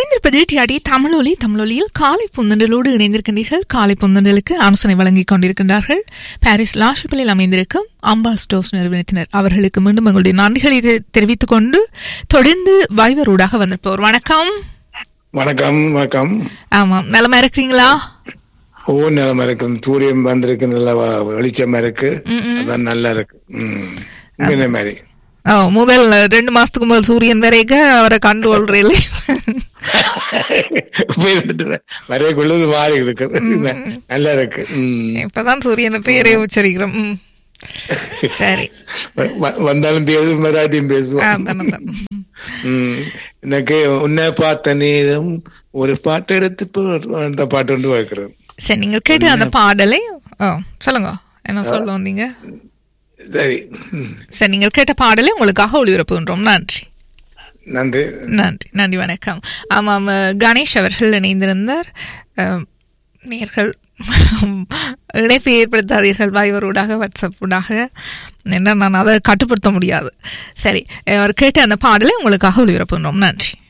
இணைந்திருப்பது டிஆடி தமிழொலி தமிழொலியில் காலை புந்தண்டலோடு இணைந்திருக்கின்றீர்கள் காலை புந்தண்டலுக்கு ஆலோசனை வழங்கிக் கொண்டிருக்கின்றார்கள் பாரிஸ் லாஷிப்பிலில் அமைந்திருக்கும் அம்பாள் ஸ்டோர்ஸ் நிறுவனத்தினர் அவர்களுக்கு மீண்டும் எங்களுடைய நன்றிகளை தெ- தெரிவித்துக் கொண்டு தொடர்ந்து வைவரூடாக வந்திருப்போர் வணக்கம் வணக்கம் வணக்கம் ஆமாம் நலமா இருக்கிறீங்களா ஓ நிலமா இருக்கு சூரியன் வந்திருக்கு நல்ல வ- வெளிச்சமா இருக்கு அதான் நல்லா இருக்கு ம் இந்த மாதிரி ஓ முதல் ரெண்டு மாசத்துக்கு முதல் சூரியன் வரைக்க அவரை கண்டு கொள்றீங்களே போய் வந்துட்டு வரைக்குள்ள மாறி இருக்குது நல்லா இருக்கு ம் இப்பதான் சூரியனை பேரே உச்சரிக்கிறோம் ம். சரி வ- வ- வந்தாலும் பேசும் மராட்டியும் பேசுவோம் அதான், அதான். ம் எனக்கு உன்னை பார்த்த நேரம் ஒரு பாட்டு எடுத்து இப்போ அந்த பாட்டு ஒன்று வைக்கிறேன் சரி நீங்க கேட்டு அந்த பாடலை ஓ சொல்லுங்க என்ன சொல்ல வந்தீங்க சரி ம். சரி நீங்கள் கேட்ட பாடலை உங்களுக்காக ஒளிபரப்புகின்றோம் நன்றி நன்றி நன்றி நன்றி வணக்கம் ஆமாம் அஹ், கணேஷ் அவர்கள் இணைந்திருந்தார் அஹ், நேர்கள் இணைப்பை ஏற்படுத்தாதீர்கள் வாய்வரூடாக வாட்ஸ்அப் ஊடாக என்ன நான் அதை கட்டுப்படுத்த முடியாது சரி அவர் கேட்ட அந்த பாடலை உங்களுக்காக ஒளிபரப்புகின்றோம் நன்றி